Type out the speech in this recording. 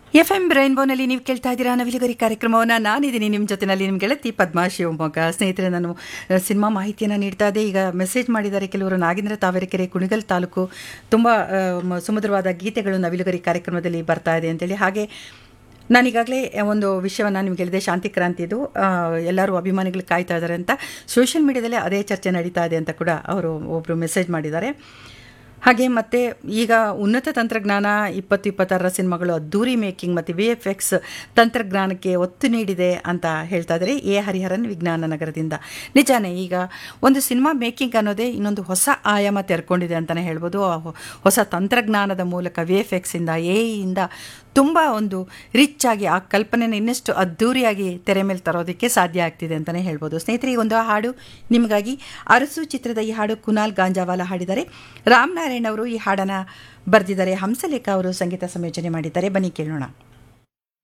F M ರೈನ್ಬೋನಲ್ಲಿ ನೀವು ಕೇಳ್ತಾ ಇದ್ದೀರಾ ನವಿಲುಗರಿ ಕಾರ್ಯಕ್ರಮವನ್ನು ನಾನಿದ್ದೀನಿ ನಿಮ್ಮ ಜೊತೆನಲ್ಲಿ ನಿಮ್ಮ ಗೆಳತಿ ಪದ್ಮಾ ಶಿವಮೊಗ್ಗ ಸ್ನೇಹಿತರೆ ನಾನು ಅ, ಸಿನಿಮಾ ಮಾಹಿತಿಯನ್ನು ನೀಡ್ತಾ ಇದ್ದೆ ಈಗ ಮೆಸೇಜ್ ಮಾಡಿದ್ದಾರೆ ಕೆಲವರು ನಾಗೇಂದ್ರ ತಾವರೆಕೆರೆ ಕುಣಿಗಲ್ ತಾಲೂಕು ತುಂಬ ಆ, ಮ- ಸುಮಧುರವಾದ ಗೀತೆಗಳು ನವಿಲುಗರಿ ಕಾರ್ಯಕ್ರಮದಲ್ಲಿ ಬರ್ತಾ ಇದೆ ಅಂತೇಳಿ ಹಾಗೆ ನಾನೀಗಾಗಲೇ ಒಂದು ವಿಷಯವನ್ನು ನಿಮ್ಗೆ ಹೇಳಿದೆ ಶಾಂತಿ ಕ್ರಾಂತಿದು ಆ, ಎಲ್ಲರೂ ಅಭಿಮಾನಿಗಳು ಕಾಯ್ತಾ ಇದ್ದಾರೆ ಅಂತ ಸೋಷಿಯಲ್ ಮೀಡಿಯಾದಲ್ಲಿ ಅದೇ ಚರ್ಚೆ ನಡೀತಾ ಇದೆ ಅಂತ ಕೂಡ ಅವರು ಒಬ್ಬರು ಮೆಸೇಜ್ ಮಾಡಿದ್ದಾರೆ ಹಾಗೆ ಮತ್ತೆ ಈಗ ಉನ್ನತ ತಂತ್ರಜ್ಞಾನ ಇಪ್ಪತ್ತು ಇಪ್ಪತ್ತಾರರ ಸಿನಿಮಾಗಳು ಅದ್ದೂರಿ ಮೇಕಿಂಗ್ ಮತ್ತು ವಿ ಎಫ್ ಎಕ್ಸ್ ತಂತ್ರಜ್ಞಾನಕ್ಕೆ ಒತ್ತು ನೀಡಿದೆ ಅಂತ ಹೇಳ್ತಾ ಇದ್ದಾರೆ ಎ ಹರಿಹರನ್ ವಿಜ್ಞಾನ ನಗರದಿಂದ ನಿಜಾನೇ ಈಗ ಒಂದು ಸಿನಿಮಾ ಮೇಕಿಂಗ್ ಅನ್ನೋದೇ ಇನ್ನೊಂದು ಹೊಸ ಆಯಾಮ ತೆರ್ಕೊಂಡಿದೆ ಅಂತಲೇ ಹೇಳ್ಬೋದು ಆ ಹೊ- ಹೊಸ ತಂತ್ರಜ್ಞಾನದ ಮೂಲಕ ವಿ ಎಫ್ ಎಕ್ಸಿಂದ ಎ ಇಂದ ತುಂಬ ಒಂದು ರಿಚ್ ಆಗಿ ಆ ಕಲ್ಪನೆನ ಇನ್ನಷ್ಟು ಅದ್ಧೂರಿಯಾಗಿ ತೆರೆ ಮೇಲೆ ತರೋದಕ್ಕೆ ಸಾಧ್ಯ ಆಗ್ತಿದೆ ಅಂತಲೇ ಹೇಳ್ಬೋದು ಸ್ನೇಹಿತರೆ ಈ ಒಂದು ಹಾಡು ನಿಮಗಾಗಿ ಅರಸು ಚಿತ್ರದ ಈ ಹಾಡು ಕುನಾಲ್ ಗಾಂಜಾವಾಲ ಹಾಡಿದ್ದಾರೆ ರಾಮನಾರಾಯಣ್ ಅವರು ಈ ಹಾಡನ್ನು ಬರೆದಿದ್ದಾರೆ ಹಂಸಲೇಖ ಅವರು ಸಂಗೀತ ಸಂಯೋಜನೆ ಮಾಡಿದ್ದಾರೆ ಬನ್ನಿ ಕೇಳೋಣ